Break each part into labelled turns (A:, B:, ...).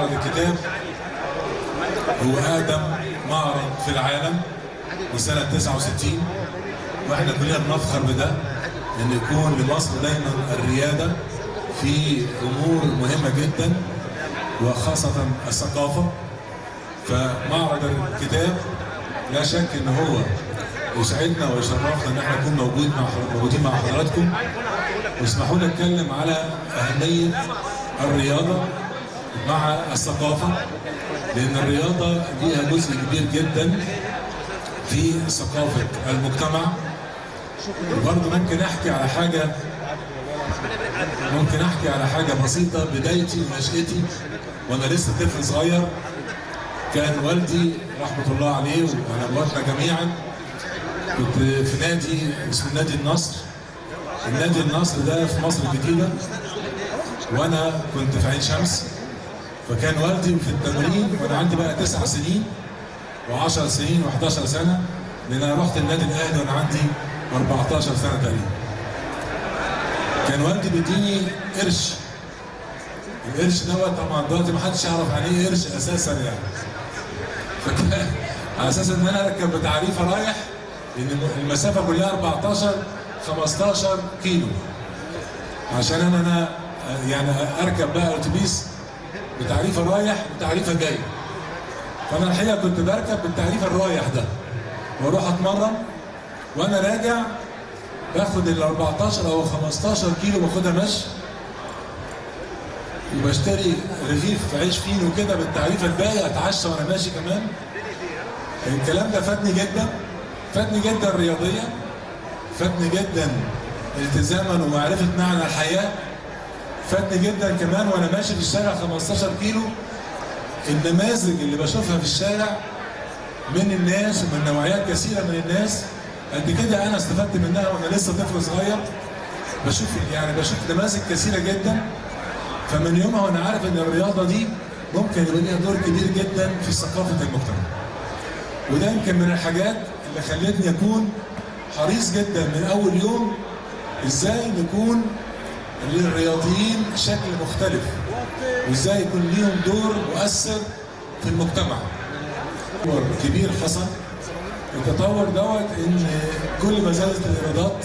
A: معرض الكتاب هو اقدم معرض في العالم وسنه 69 واحنا كلنا بنفخر بده ان يكون لمصر دايما الرياده في امور مهمه جدا وخاصه الثقافه فمعرض الكتاب لا شك ان هو يسعدنا ويشرفنا ان احنا نكون موجود مع موجودين مع حضراتكم واسمحوا لي اتكلم على اهميه الرياضه مع الثقافه لان الرياضه ليها جزء كبير جدا في ثقافه المجتمع وبرضه ممكن احكي على حاجه ممكن احكي على حاجه بسيطه بدايتي ونشأتي وانا لسه طفل صغير كان والدي رحمه الله عليه ونبواتنا جميعا كنت في نادي اسمه نادي النصر النادي النصر ده في مصر الجديده وانا كنت في عين شمس فكان والدي في التمرين وانا عندي بقى تسع سنين و10 سنين و11 سنه لان انا رحت النادي الاهلي وانا عندي 14 سنه تقريبا كان والدي بيديني قرش القرش دوت طبعا دلوقتي ما حدش يعرف يعني ايه قرش اساسا يعني فكان على اساس ان انا اركب بتعريفه رايح لان المسافه كلها 14 15 كيلو عشان انا انا يعني اركب بقى اتوبيس بتعريفه رايح وتعريفه جاي فانا الحقيقه كنت بركب بالتعريف الرايح ده واروح اتمرن وانا راجع باخد ال 14 او 15 كيلو باخدها مشي وبشتري رغيف عيش فينو كده بالتعريفه الباقي اتعشى وانا ماشي كمان الكلام ده فادني جدا فادني جدا رياضيا فادني جدا التزاما ومعرفه معنى الحياه فادني جدا كمان وانا ماشي في الشارع 15 كيلو النماذج اللي بشوفها في الشارع من الناس ومن نوعيات كثيره من الناس قد كده انا استفدت منها وانا لسه طفل صغير بشوف يعني بشوف نماذج كثيره جدا فمن يومها وانا عارف ان الرياضه دي ممكن يبقى ليها دور كبير جدا في ثقافه المجتمع. وده يمكن من الحاجات اللي خلتني اكون حريص جدا من اول يوم ازاي نكون للرياضيين شكل مختلف وازاي يكون ليهم دور مؤثر في المجتمع. تطور كبير حصل التطور دوت ان كل ما زادت الايرادات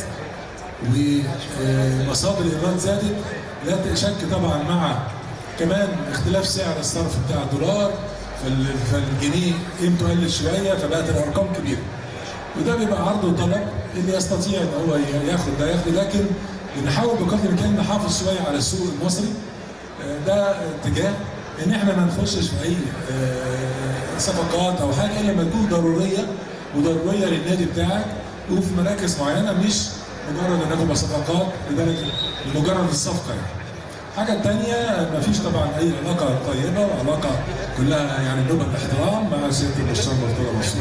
A: ومصادر الايراد زادت لا شك طبعا مع كمان اختلاف سعر الصرف بتاع الدولار فالجنيه قيمته قلت شويه فبقت الارقام كبيره وده بيبقى عرض وطلب اللي يستطيع ان هو ياخد ده ياخد لكن بنحاول بقدر الامكان نحافظ شويه على السوق المصري ده اتجاه ان احنا ما نخشش في اي صفقات او حاجه الا لما تكون ضروريه وضروريه للنادي بتاعك وفي مراكز معينه مش مجرد انها تبقى صفقات لدرجه لمجرد الصفقه يعني. الحاجه الثانيه ما فيش طبعا اي علاقه طيبه وعلاقه كلها يعني نوبه احترام مع سياده المستشار مرتضى منصور.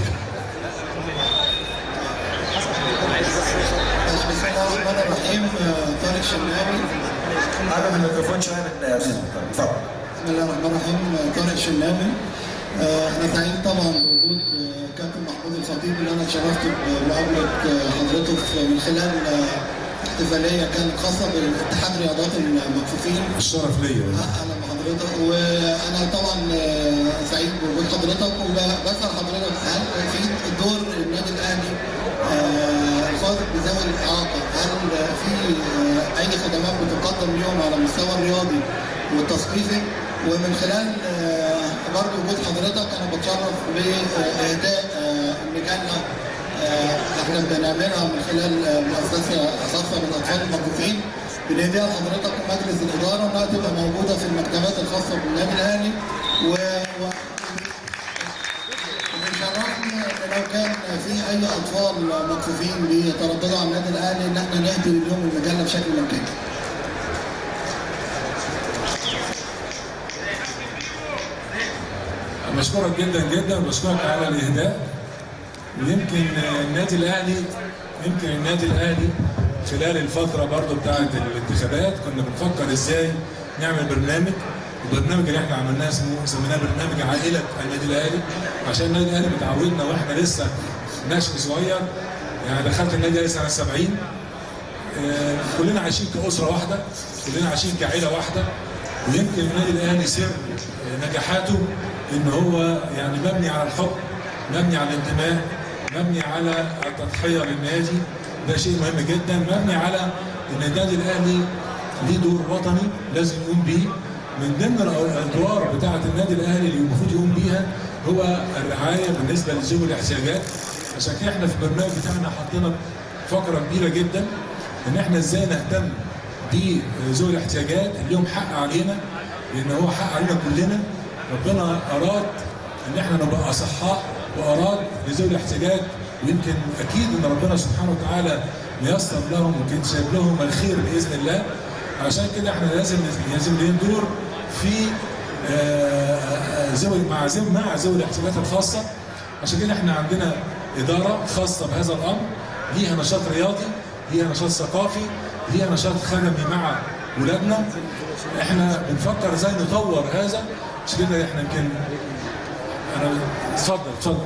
B: بسم الله الرحمن الرحيم طارق شناوي
C: قرب الميكروفون شويه من اتفضل
B: بسم الله الرحمن الرحيم طارق شناوي انا سعيد طبعا بوجود كابتن محمود الخطيب اللي انا اتشرفت بمقابله حضرته من خلال احتفاليه كانت خاصه باتحاد رياضات المكفوفين
A: الشرف ليا
B: اهلا بحضرتك وانا طبعا سعيد بوجود حضرتك وبسال حضرتك هل في دور النادي الاهلي الخاص بذوي الاعاقه هل في اي خدمات بتقدم لهم على المستوى الرياضي والتثقيفي ومن خلال برضه وجود حضرتك انا بتشرف باهداء مجله احنا بنعملها من خلال مؤسسه خاصه بالاطفال المكفوفين بنديها لحضرتك مجلس الاداره انها تبقى موجوده في المكتبات الخاصه بالنادي الاهلي و, و... بيشرفني لو كان في اي اطفال مكفوفين بيترددوا على النادي الاهلي ان احنا نهدي لهم المجله بشكل مجاني.
A: بشكرك جدا جدا بشكرك على الاهداء ويمكن النادي الاهلي يمكن النادي الاهلي خلال الفتره برضو بتاعه الانتخابات كنا بنفكر ازاي نعمل برنامج البرنامج اللي احنا عملناه اسمه سميناه برنامج عائله النادي الاهلي عشان النادي الاهلي متعودنا واحنا لسه نشء صغير يعني دخلت النادي الاهلي سنه 70 آه كلنا عايشين كاسره واحده كلنا عايشين كعيله واحده ويمكن النادي الاهلي سر نجاحاته ان هو يعني مبني على الحب مبني على الانتماء مبني على التضحيه للنادي ده شيء مهم جدا مبني على ان النادي الاهلي ليه دور وطني لازم يقوم بيه من ضمن الادوار بتاعه النادي الاهلي اللي المفروض يقوم بيها هو الرعايه بالنسبه لذوي الاحتياجات عشان كده احنا في البرنامج بتاعنا حطينا فقره كبيره جدا ان احنا ازاي نهتم بذوي الاحتياجات اللي لهم حق علينا لان هو حق علينا كلنا ربنا اراد ان احنا نبقى اصحاء واراد لذوي الاحتياجات ويمكن اكيد ان ربنا سبحانه وتعالى ميسر لهم وكان شايف لهم الخير باذن الله عشان كده احنا لازم لازم لنا دور في آه، آه، ذوي مع ذوي مع ذوي الاحتياجات الخاصه عشان كده احنا عندنا اداره خاصه بهذا الامر ليها نشاط رياضي ليها نشاط ثقافي ليها نشاط خدمي مع ولادنا احنا بنفكر ازاي نطور هذا عشان كده احنا يمكن انا اتفضل اتفضل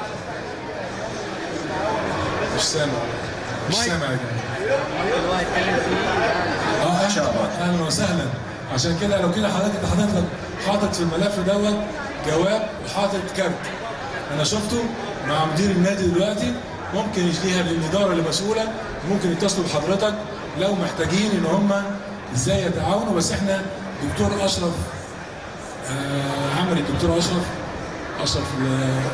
A: مش سامع مش سامع يا جماعه اه
C: إن شاء الله.
A: اهلا وسهلا عشان كده لو كده حضرتك انت حضرتك حاطط في الملف دوت جواب وحاطط كارت انا شفته مع مدير النادي دلوقتي ممكن يجيها للاداره اللي مسؤوله ممكن يتصلوا بحضرتك لو محتاجين ان هم ازاي يتعاونوا بس احنا دكتور اشرف آه عمل الدكتور اشرف اشرف آه،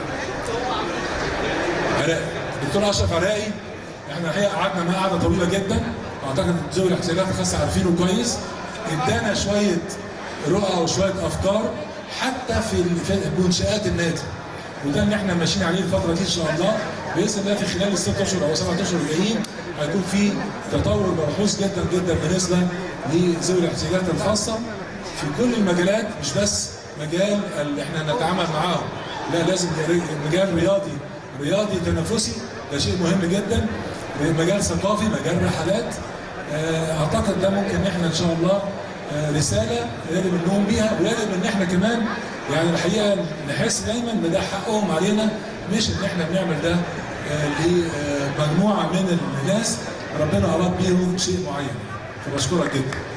A: عراقي دكتور اشرف عراقي احنا الحقيقه قعدنا معاه قعده طويله جدا اعتقد ذوي الاحتياجات الخاصه عارفينه كويس ادانا شويه رؤى وشويه افكار حتى في في منشات النادي وده اللي احنا ماشيين عليه الفتره دي ان شاء الله باذن الله في خلال الست اشهر او سبعة اشهر الجايين هيكون في تطور ملحوظ جدا جدا بالنسبه لذوي الاحتياجات الخاصه في كل المجالات مش بس مجال اللي احنا نتعامل معاهم لا لازم مجال رياضي رياضي تنافسي ده شيء مهم جدا مجال ثقافي مجال رحلات آه، اعتقد ده ممكن ان احنا ان شاء الله آه، رساله يجب نقوم بيها ويجب ان احنا كمان يعني الحقيقه نحس دايما ان ده حقهم علينا مش ان احنا بنعمل ده آه، لمجموعه من الناس ربنا اراد بيهم شيء معين فبشكرك جدا